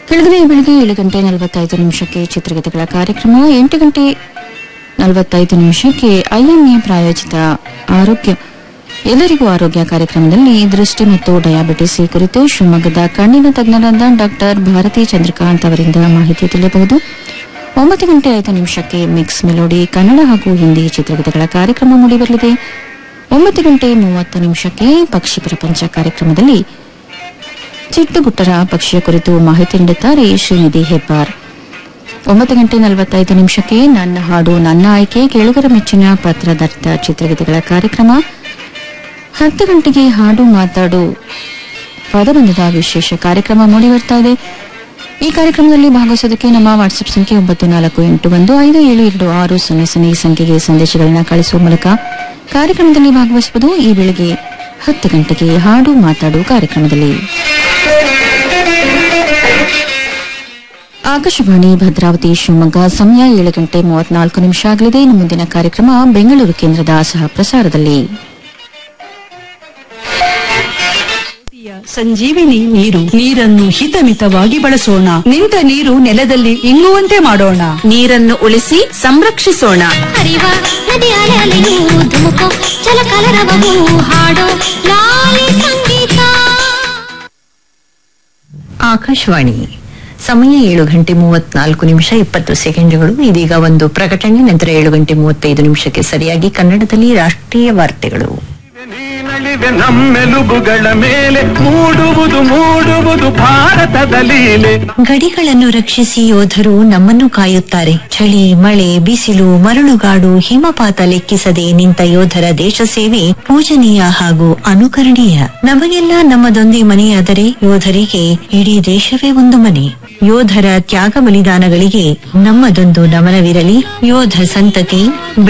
ಕೆಳಗಡೆ ಬೆಳಗ್ಗೆ ಏಳು ಗಂಟೆ ನಲವತ್ತೈದು ನಿಮಿಷಕ್ಕೆ ಚಿತ್ರಗೀತೆಗಳ ಕಾರ್ಯಕ್ರಮ ಎಂಟು ಗಂಟೆ ನಲವತ್ತೈದು ನಿಮಿಷಕ್ಕೆ ಐಎಂಎ ಪ್ರಾಯೋಜಿತ ಆರೋಗ್ಯ ಎಲ್ಲರಿಗೂ ಆರೋಗ್ಯ ಕಾರ್ಯಕ್ರಮದಲ್ಲಿ ದೃಷ್ಟಿ ಮತ್ತು ಡಯಾಬಿಟಿಸ್ ಈ ಕುರಿತು ಶಿವಮೊಗ್ಗದ ಕಣ್ಣಿನ ತಜ್ಞರಾದ ಡಾಕ್ಟರ್ ಭಾರತಿ ಚಂದ್ರಕಾಂತ್ ಅವರಿಂದ ಮಾಹಿತಿ ತಿಳಿಯಬಹುದು ಒಂಬತ್ತು ಗಂಟೆ ಐದು ನಿಮಿಷಕ್ಕೆ ಮಿಕ್ಸ್ ಮೆಲೋಡಿ ಕನ್ನಡ ಹಾಗೂ ಹಿಂದಿ ಚಿತ್ರಗೀತೆಗಳ ಕಾರ್ಯಕ್ರಮ ಮೂಡಿಬರಲಿದೆ ಒಂಬತ್ತು ಗಂಟೆ ಮೂವತ್ತು ನಿಮಿಷಕ್ಕೆ ಪಕ್ಷಿ ಪ್ರಪಂಚ ಕಾರ್ಯಕ್ರಮದಲ್ಲಿ ಚಿಟ್ಟುಗುಟ್ಟರ ಪಕ್ಷಿಯ ಕುರಿತು ಮಾಹಿತಿ ನೀಡುತ್ತಾರೆ ಶ್ರೀನಿಧಿ ಹೆಬ್ಬಾರ್ ಒಂಬತ್ತು ಗಂಟೆ ನಲವತ್ತೈದು ನಿಮಿಷಕ್ಕೆ ನನ್ನ ಹಾಡು ನನ್ನ ಆಯ್ಕೆ ಕೇಳುಗರ ಮೆಚ್ಚಿನ ಪತ್ರದರ್ಥ ಚಿತ್ರಗೀತೆಗಳ ಕಾರ್ಯಕ್ರಮ ಹತ್ತು ಗಂಟೆಗೆ ಹಾಡು ಮಾತಾಡು ಪದಬಂಧದ ವಿಶೇಷ ಕಾರ್ಯಕ್ರಮ ಮೂಡಿ ಬರ್ತಾ ಇದೆ ಈ ಕಾರ್ಯಕ್ರಮದಲ್ಲಿ ಭಾಗವಹಿಸೋದಕ್ಕೆ ನಮ್ಮ ವಾಟ್ಸ್ಆಪ್ ಸಂಖ್ಯೆ ಒಂಬತ್ತು ನಾಲ್ಕು ಎಂಟು ಒಂದು ಐದು ಏಳು ಎರಡು ಆರು ಸೊನ್ನೆ ಸೊನ್ನೆ ಈ ಸಂಖ್ಯೆಗೆ ಸಂದೇಶಗಳನ್ನು ಕಳಿಸುವ ಮೂಲಕ ಕಾರ್ಯಕ್ರಮದಲ್ಲಿ ಭಾಗವಹಿಸಬಹುದು ಈ ಬೆಳಗ್ಗೆ ಹತ್ತು ಗಂಟೆಗೆ ಹಾಡು ಮಾತಾಡು ಕಾರ್ಯಕ್ರಮದಲ್ಲಿ ಆಕಾಶವಾಣಿ ಭದ್ರಾವತಿ ಶಿವಮೊಗ್ಗ ಸಮಯ ಏಳು ಗಂಟೆ ಮೂವತ್ನಾಲ್ಕು ನಿಮಿಷ ಆಗಲಿದೆ ಇನ್ನು ಮುಂದಿನ ಕಾರ್ಯಕ್ರಮ ಬೆಂಗಳೂರು ಕೇಂದ್ರದ ಸಹ ಪ್ರಸಾರದಲ್ಲಿ ಸಂಜೀವಿನಿ ನೀರು ನೀರನ್ನು ಹಿತಮಿತವಾಗಿ ಬಳಸೋಣ ನಿಂತ ನೀರು ನೆಲದಲ್ಲಿ ಇಂಗುವಂತೆ ಮಾಡೋಣ ನೀರನ್ನು ಉಳಿಸಿ ಸಂರಕ್ಷಿಸೋಣ ಹರಿವ ನದಿ ಅಲೆ ಅಲೆಯು ಧುಮುಕೋ ಜಲ ಕಲರವವು ಹಾಡೋ ಲಾಲಿ ಸಂಗೀತ ಆಕಾಶವಾಣಿ ಸಮಯ ಏಳು ಗಂಟೆ ಮೂವತ್ನಾಲ್ಕು ನಿಮಿಷ ಇಪ್ಪತ್ತು ಸೆಕೆಂಡ್ಗಳು ಇದೀಗ ಒಂದು ಪ್ರಕಟಣೆ ನಂತರ ಏಳು ಗಂಟೆ ಮೂವತ್ತೈದು ನಿಮಿಷಕ್ಕೆ ಸರಿಯಾಗಿ ಕನ್ನಡದಲ್ಲಿ ರಾಷ್ಟ್ರೀಯ ವಾರ್ತೆಗಳು ನೀನಳಿವೆ ನಮ್ಮೆಲುಬುಗಳ ಮೇಲೆ ಮೂಡುವುದು ಮೂಡುವುದು ಭಾರತದ ಲೀಲೆ ಗಡಿಗಳನ್ನು ರಕ್ಷಿಸಿ ಯೋಧರು ನಮ್ಮನ್ನು ಕಾಯುತ್ತಾರೆ ಚಳಿ ಮಳೆ ಬಿಸಿಲು ಮರಳುಗಾಡು ಹಿಮಪಾತ ಲೆಕ್ಕಿಸದೆ ನಿಂತ ಯೋಧರ ದೇಶ ಸೇವೆ ಪೂಜನೀಯ ಹಾಗೂ ಅನುಕರಣೀಯ ನಮಗೆಲ್ಲ ನಮ್ಮದೊಂದೇ ಮನೆಯಾದರೆ ಯೋಧರಿಗೆ ಇಡೀ ದೇಶವೇ ಒಂದು ಮನೆ ಯೋಧರ ತ್ಯಾಗ ಬಲಿದಾನಗಳಿಗೆ ನಮ್ಮದೊಂದು ನಮನವಿರಲಿ ಯೋಧ ಸಂತತಿ